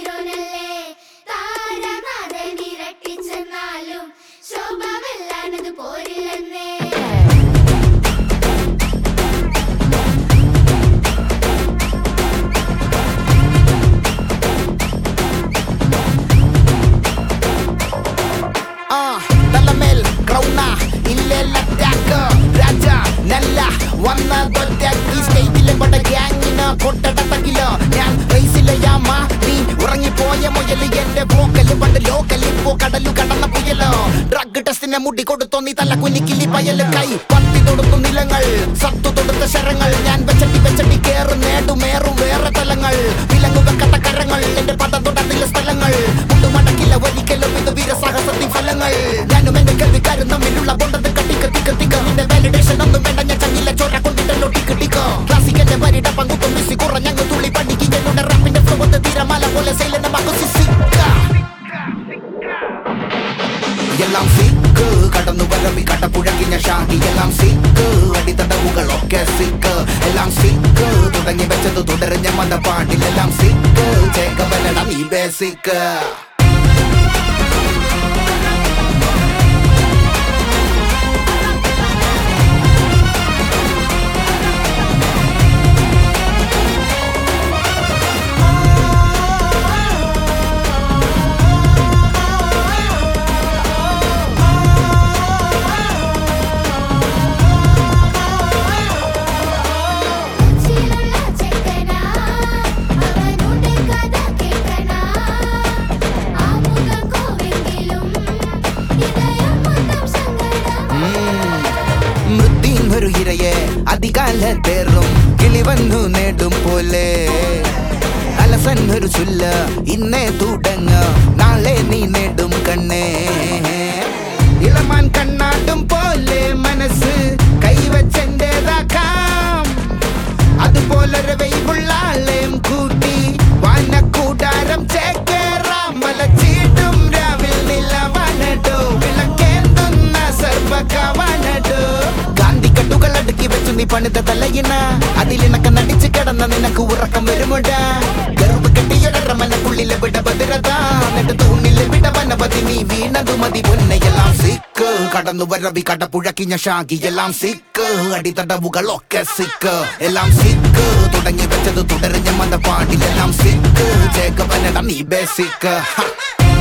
ഹീറോനല്ലേ താരനാഥൻ ഇരട്ടിച്ചെന്നാലും ശോഭ വെല്ലാനത് പോരില്ലെന്നേ ആ തലമേൽ ക്രൗണ ഇല്ലേല ടാക്ക് രാജ നല്ല വന്നതൊറ്റക്കി സ്റ്റേറ്റിലെ പട ഗ്യാങ്ങിന് കൊട്ടടക്കില്ല ഞാൻ റേസിലെ യാമ നീ ഉറങ്ങിപ്പോയ മുയല് എന്റെ പോക്കല് പണ്ട് ലോക്കല് ഇപ്പോ കടലു കടന്ന പുയലോ ഡ്രഗ് ടെസ്റ്റിനെ മുടി കൊടുത്തോ നീ തല കുനിക്കിലി പയല് കൈ പത്തി തൊടുത്തു നിലങ്ങൾ സത്തു തൊടുത്ത ശരങ്ങൾ ഞാൻ വെച്ചട്ടി വെച്ചട്ടി കേറും നേടുമേറും വേറെ തലങ്ങൾ വിലങ്ങു വെക്കട്ട കരങ്ങൾ എന്റെ പദം തൊടത്തിലെ സ്ഥലങ്ങൾ മുട്ടുമടക്കില്ല ഒരിക്കലും ഇത് വീരസാഹസത്തിൻ ഫലങ്ങൾ ഞാനും എന്റെ കേൾവിക്കാരും തമ്മിലുള്ള ബോണ്ടത് കട്ടിക്ക് തിക്ക് തിക്ക് നിന്റെ വാലിഡേഷൻ ഒന്നും വേണ്ട ഞാൻ ചങ്ങില്ല ചോര കൊണ്ടിട്ടല്ലോ ടിക്ക് ടിക്ക് ക്ലാസിക്കന്റെ വരിട പങ്കുത്തും മിസ്സി കുറഞ്ഞങ്ങ് തുള്ളി പഠിക്ക് എന്നോട് റാപ്പിന്റെ ഫ്ലോ ഒന്ന് തീരമാല പോലെ സൈലനമാക്കും സിസിക്ക എല്ലാം സിക്ക് കടന്നു വരവി കട്ടപ്പുഴകിഞ്ഞ ഷാഹി എല്ലാം സിക്ക് അടിത്തടവുകളൊക്കെ സിക്ക് എല്ലാം സിക്ക് തുടങ്ങി വെച്ചത് തുടരുന്ന മതപ്പാട്ടിലെല്ലാം സിക്ക് ചേക്കവലട നീ ബേസിക്ക് ചിലുള്ള ചെക്കനാ അവനുടെ കഥ കേൾക്കണ ആമുഖം കോവെങ്കിലും ഇതയം മൊത്തം സങ്കടം മൃത്യുന്നൊരു ഇരയെ അധികാലത്തേറും കിളി വന്നു നേടും പോലെ അലസൻ ഒരു ചൊല്ല ഇന്നേ തുടങ്ങ നാളെ നീ നേടും കണ്ണേ ഇളമാൻ കണ്ണാട്ടും പോലെ മനസ്സ് കൈവച്ചെന്റേതാക്കാം അതുപോലൊരു വെയ്വുള്ള ആളെയും കൂട്ടി വാനക്കൂടാരം ചേക്കേറാം മലച്ചീട്ടും രാവിൽ നിലവനടോ വിളക്കേന്തുന്ന സർവകവനടോ ഗാന്ധിക്കട്ടുകൾ അടുക്കി വെച്ചു നീ പണിത തലയിണ അതിലിണക്ക നടിച്ചു കിടന്ന നിനക്ക് ഉറക്കം വരുമുട ഗർവ് കെട്ടിയൊടറ മനക്കുള്ളിലെ വിട ഭദ്രത എന്നിട്ട് തൂണിലെ വിട വനപതി നീ വീണതു മതി പൊന്നയെല്ലാം സിക്ക് കടന്നു വരവി കടപ്പുഴക്കിഞ്ഞ ഷാഗി എല്ലാം സിക്ക് അടിത്തടവുകളൊക്കെ സിക്ക് എല്ലാം സിക്ക് തുടങ്ങി വെച്ചത് തുടരുന്ന മതപ്പാടിലെല്ലാം സിക്ക് ചേക്കവനട നീ ബേസിക്ക്